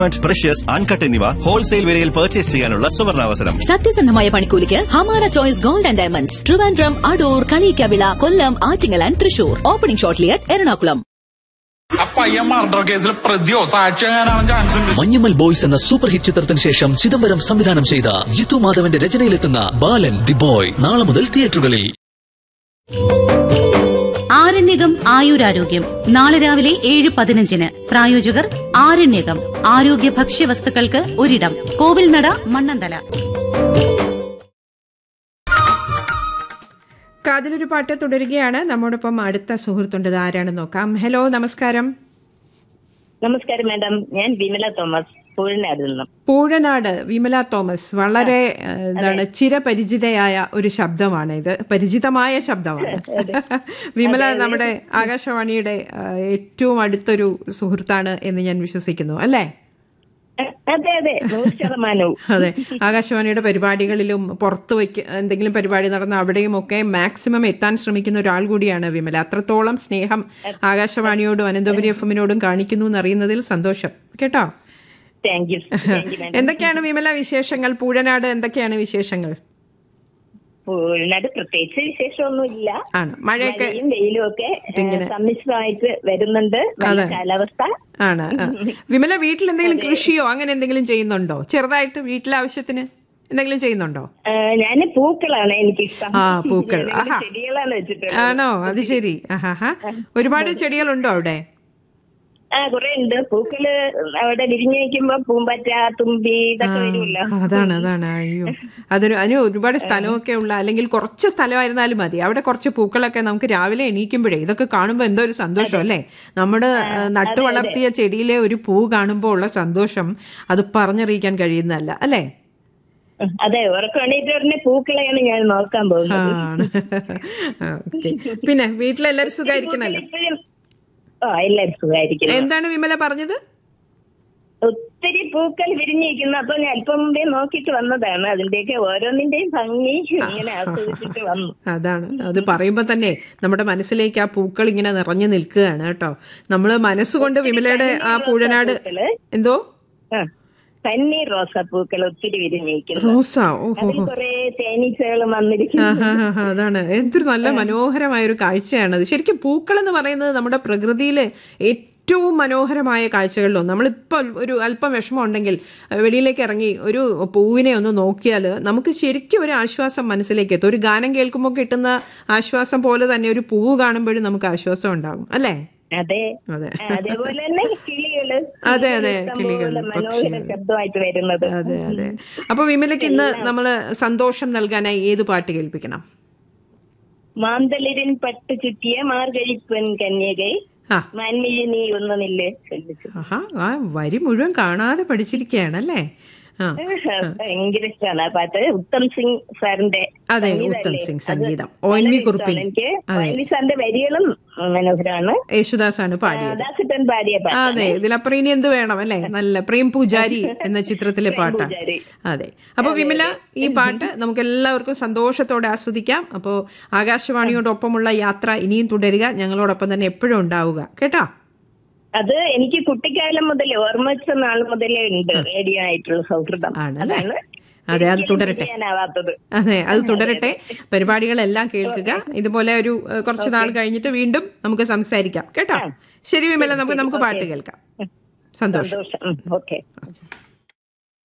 Precious uncut എന്നിവ wholesale വിലയിൽ purchase ചെയ്യാനുള്ള സുവർണാവസരം സത്യസന്ധമായ പണിക്കൂലിക്ക് Hamara choice gold and diamonds Trivandrum Adoor Kaliyikkavila Kollam Attingal and Thrissur opening ഷോട്ട്ലിയറ്റ് എറണാകുളം ആ പയ്യൻ മർഡർ കേസിൽ പ്രതിയോ സാക്ഷിയാകാനാവാൻ ചാൻസ് ഉണ്ട് മഞ്ഞമ്മൽ ബോയ്സ് എന്ന സൂപ്പർ ഹിറ്റ് ചിത്രത്തിന് ശേഷം ചിദംബരം സംവിധാനം ചെയ്ത ജിത്തു മാധവന്റെ രചനയിലെത്തുന്ന ബാലൻ ദി ബോയ് നാളെ മുതൽ തിയേറ്ററുകളിൽ ആരണ്യകം ആയുരാരോഗ്യം നാളെ രാവിലെ ഏഴ് പതിനഞ്ചിന് പ്രായോജകർ ആരണ്യകം ആരോഗ്യ ഭക്ഷ്യവസ്തുക്കൾക്ക് ഒരിടം കോവിൽനട മണ്ണന്തല കാതിലൊരു പാട്ട് തുടരുകയാണ് നമ്മോടൊപ്പം അടുത്ത സുഹൃത്തുണ്ട് ഇത് ആരാണെന്ന് നോക്കാം ഹലോ നമസ്കാരം നമസ്കാരം മാഡം ഞാൻ വിമല തോമസ് പൂഴിനാട് നിന്നും പൂഴനാട് വിമല തോമസ് വളരെ ഏഹ്, എന്താണ് ചിരപരിചിതയായ ഒരു ശബ്ദമാണ് ഇത് പരിചിതമായ ശബ്ദമാണ് വിമല നമ്മുടെ ആകാശവാണിയുടെ ഏഹ്, ഏറ്റവും അടുത്തൊരു സുഹൃത്താണ് എന്ന് ഞാൻ വിശ്വസിക്കുന്നു അല്ലേ അതെ അതെ നൂറ് ശതമാനവും അതെ ആകാശവാണിയുടെ പരിപാടികളിലും പുറത്ത് വയ്ക്ക എന്തെങ്കിലും പരിപാടി നടന്ന അവിടെയും ഒക്കെ മാക്സിമം എത്താൻ ശ്രമിക്കുന്ന ഒരാൾ കൂടിയാണ് വിമല അത്രത്തോളം സ്നേഹം ആകാശവാണിയോടും അനന്തപുരി എഫ് എമ്മിനോടും കാണിക്കുന്നു എന്നറിയുന്നതിൽ സന്തോഷം കേട്ടോ thank you thank you madam എന്തൊക്കെയാണ് വിമല വിശേഷങ്ങൾ പൂഴനാട് എന്തൊക്കെയാണ് വിശേഷങ്ങൾ പൂഴിനാട് പ്രത്യേകിച്ച് വിശേഷമൊന്നുമില്ല ആണ് മഴയൊക്കെ മഴയും വെയിലും ഒക്കെ ഇങ്ങനെ. സമ്മിശ്രമായിട്ട് വരുന്നുണ്ട് നല്ല അതെ. കാലാവസ്ഥ ആണ് ആ. വിമല വീട്ടിൽ എന്തെങ്കിലും കൃഷിയോ അങ്ങനെ എന്തെങ്കിലും ചെയ്യുന്നുണ്ടോ ചെറുതായിട്ട് വീട്ടിലെ ആവശ്യത്തിന് എന്തെങ്കിലും ചെയ്യുന്നുണ്ടോ ഞാൻ പൂക്കളാണ് എനിക്കിഷ്ടം ആ, പൂക്കൾ. ഞാൻ ആഹാ. ചെടികളാണ് വെച്ചിട്ടുള്ളത് ആണോ അത് ശരി ആഹാ ഒരുപാട് ചെടികളുണ്ടോ അവിടെ ആ കുറെ ഉണ്ട് പൂക്കള് അവിടെ വിരിഞ്ഞു വെക്കുമ്പോ പൂമ്പറ്റ തുമ്പി ഇതൊക്കെ വരുമല്ലോ അതാണ് അതാണ് അയ്യോ അതൊരു അതിന് ഒരുപാട് സ്ഥലമൊക്കെ ഉള്ള അല്ലെങ്കിൽ കുറച്ച് സ്ഥലമായിരുന്നാലും മതി അവിടെ കുറച്ച് പൂക്കളൊക്കെ നമുക്ക് രാവിലെ എണീക്കുമ്പോഴേ ഇതൊക്കെ കാണുമ്പോൾ എന്തോ ഒരു സന്തോഷം അല്ലേ നമ്മുടെ ഏഹ്, നട്ടു വളർത്തിയ ചെടിയിലെ ഒരു പൂ കാണുമ്പോൾ ഉള്ള സന്തോഷം അത് പറഞ്ഞറിയിക്കാൻ കഴിയുന്നതല്ല അല്ലേ അതെ ഉറക്കണീറ്റ് ഉടനെ പൂക്കളെയാണ് ഞാൻ നോക്കാൻ പോകുന്നത് ആണ് ഓക്കെ പിന്നെ വീട്ടിലെല്ലാരും സുഖമായിരിക്കണല്ലോ ഇപ്പോഴും ഓ എല്ലാരും സുഖമായിരിക്കുന്നു എന്താണ് വിമല പറഞ്ഞത് ഒത്തിരി പൂക്കൾ വിരിഞ്ഞിരിക്കുന്നു അപ്പൊ ഞാൻ അല്പം മുമ്പേ നോക്കിയിട്ട് വന്നതാണ് അതിന്റെയൊക്കെ ഓരോന്നിന്റെയും ഭംഗി ഇങ്ങനെ ആസ്വദിച്ചിട്ട് വന്നു അതാണ് അത് പറയുമ്പോൾ തന്നെ നമ്മുടെ മനസ്സിലേക്ക് ആ പൂക്കൾ ഇങ്ങനെ നിറഞ്ഞു നിൽക്കുകയാണ് കേട്ടോ നമ്മൾ മനസ്സുകൊണ്ട് വിമലയുടെ ആ പൂഴനാട് പൂക്കള് എന്തോ ആ, പന്നീർ റോസാപ്പൂക്കൾ ഒത്തിരി വിരിഞ്ഞിരിക്കുന്നു റോസ ഓഹോ അതിൽ കുറെ തേനീച്ചകൾ വന്നിരിക്കുന്നു ആഹാഹാഹാ, അതാണ് എന്തൊരു നല്ല മനോഹരമായ ഒരു കാഴ്ചയാണ് അത് ശരിക്കും പൂക്കൾ എന്ന് പറയുന്നത് നമ്മുടെ പ്രകൃതിയിലെ ഏറ്റവും മനോഹരമായ കാഴ്ചകളിലൊന്നും നമ്മളിപ്പോൾ ഒരു അല്പം വിഷമം ഉണ്ടെങ്കിൽ അഹ് വെളിയിലേക്ക് ഇറങ്ങി ഒരു പൂവിനെ ഒന്ന് നോക്കിയാൽ നമുക്ക് ശരിക്കും ഒരു ആശ്വാസം മനസ്സിലേക്ക് എത്തും ഒരു ഗാനം കേൾക്കുമ്പോൾ കിട്ടുന്ന ആശ്വാസം പോലെ തന്നെ ഒരു പൂവ് കാണുമ്പോഴും നമുക്ക് ആശ്വാസം ഉണ്ടാകും അല്ലേ അതെ അതെ ആ, അതേപോലെ തന്നെ കിളികള് അതെ, അതെ, ഇഷ്ടംപോലെ കിളികൾ, മനോഹര പക്ഷികൾ. ശബ്ദമായിട്ട് വരുന്നത് അതെ അതെ അപ്പൊ വിമലക്ക് ഇന്ന് നമ്മള് സന്തോഷം നൽകാനായി ഏത് പാട്ട് കേൾപ്പിക്കണം മാന്തളിരിൻ പട്ട് ചുറ്റിയ മാർഗഴിപ്പൻ കന്യകൈ ആ മാൻമിഴി നീ ഒന്ന് നില്ല് ചൊല്ലിച്ചു ആഹാ ആ വരി മുഴുവൻ കാണാതെ പഠിച്ചിരിക്കുകയാണല്ലേ ആ ഭയങ്കര ഇഷ്ടമാണ് ആ പാട്ട് ഉത്തം സിംഗ് സാറിന്റെ അതെ, സംഗീതമല്ലേ? ഉത്തം സിംഗ് അത് സംഗീതം. ഒ. വളരെ എൻ. വി. ഇഷ്ടമാണ് കുറുപ്പിൻ. എനിക്ക് അതെ. ഒ. എൻ. വി. സാറിന്റെ വരികളും മനോഹരമാണ് യേശുദാസാണ് പാടിയത് ദാസിട്ടൻ പാടിയ പാട്ട് അതെ ഇതിലപ്പുറം ഇനി എന്ത് വേണം അല്ലേ നല്ല പ്രേം പൂജാരി എന്ന ചിത്രത്തിലെ പാട്ടാണ് പൂജാരി. അതെ അപ്പൊ വിമല ഈ പാട്ട് നമുക്ക് എല്ലാവർക്കും സന്തോഷത്തോടെ ആസ്വദിക്കാം അപ്പോൾ ആകാശവാണിയോടൊപ്പമുള്ള യാത്ര ഇനിയും തുടരുക ഞങ്ങളോടൊപ്പം തന്നെ എപ്പോഴും ഉണ്ടാവുക കേട്ടോ അത് എനിക്ക് കുട്ടിക്കാലം മുതൽ ഓർമ്മ വെച്ച നാൾ മുതലേ ഉണ്ട് റേഡിയോ ആയിട്ടുള്ള സൗഹൃദം ആണല്ലേ? അതാണ് അതെ, അത് ഒരിക്കലും തുടരട്ടെ. ചെയ്യാനാവാത്തത് അതെ അത് തുടരട്ടെ പരിപാടികളെല്ലാം കേൾക്കുക ഇതുപോലെ ഒരു ഏഹ്, കുറച്ച് നാൾ കഴിഞ്ഞിട്ട് വീണ്ടും നമുക്ക് സംസാരിക്കാം കേട്ടോ ശരി വിമല നമുക്ക് നമുക്ക് പാട്ട് കേൾക്കാം സന്തോഷം സന്തോഷം ഓക്കെ